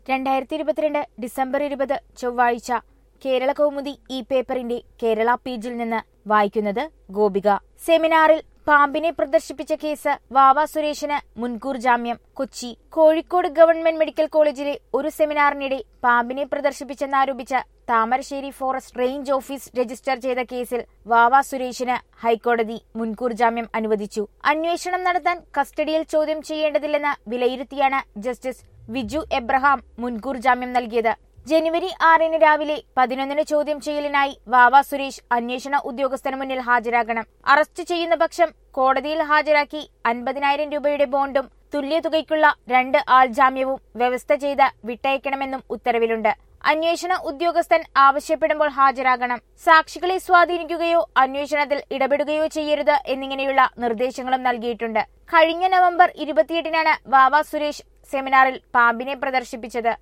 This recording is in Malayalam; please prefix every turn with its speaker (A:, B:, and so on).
A: രണ്ടായിരത്തി ഇരുപത്തിരണ്ട് ഡിസംബർ ഇരുപത് ചൊവ്വാഴ്ച കേരള കൗമുദി ഈ പേപ്പറിന്റെ കേരള പേജിൽ നിന്ന് വായിക്കുന്നത് ഗോപിക സെമിനാറിൽ പാമ്പിനെ പ്രദർശിപ്പിച്ച കേസ് വാവ സുരേഷിന് മുൻകൂർ ജാമ്യം കൊച്ചി കോഴിക്കോട് ഗവൺമെന്റ് മെഡിക്കൽ കോളേജിലെ ഒരു സെമിനാറിനിടെ പാമ്പിനെ പ്രദർശിപ്പിച്ചെന്നാരോപിച്ച Thamarassery forest range office register ചെയ്ത കേസിൽ വാവ സുരേഷിന് ഹൈക്കോടതി മുൻകൂർ ജാമ്യം അനുവദിച്ചു അന്വേഷണം നടത്താൻ കസ്റ്റഡിയിൽ ചോദ്യം ചെയ്യേണ്ടതില്ലെന്ന് വിലയിരുത്തിയാണ് ജസ്റ്റിസ് വിജു എബ്രഹാം മുൻകൂർ ജാമ്യം നൽകിയത് ജനുവരി ആറിന് രാവിലെ പതിനൊന്നിന് ചോദ്യം ചെയ്യലിനായി വാവ സുരേഷ് അന്വേഷണ ഉദ്യോഗസ്ഥന് മുന്നിൽ ഹാജരാകണം അറസ്റ്റ് ചെയ്യുന്ന പക്ഷം കോടതിയിൽ ഹാജരാക്കി അൻപതിനായിരം രൂപയുടെ ബോണ്ടും തുല്യ തുകയ്ക്കുള്ള രണ്ട് ആൾ ജാമ്യവും വ്യവസ്ഥ ചെയ്ത് വിട്ടയക്കണമെന്നും ഉത്തരവിലുണ്ട് അന്വേഷണ ഉദ്യോഗസ്ഥൻ ആവശ്യപ്പെടുമ്പോൾ ഹാജരാകണം സാക്ഷികളെ സ്വാധീനിക്കുകയോ അന്വേഷണത്തിൽ ഇടപെടുകയോ ചെയ്യരുത് എന്നിങ്ങനെയുള്ള നിർദ്ദേശങ്ങളും നൽകിയിട്ടുണ്ട് കഴിഞ്ഞ നവംബർ ഇരുപത്തിയെട്ടിനാണ് വാവ സുരേഷ് സെമിനാറിൽ പാമ്പിനെ പ്രദർശിപ്പിച്ചത്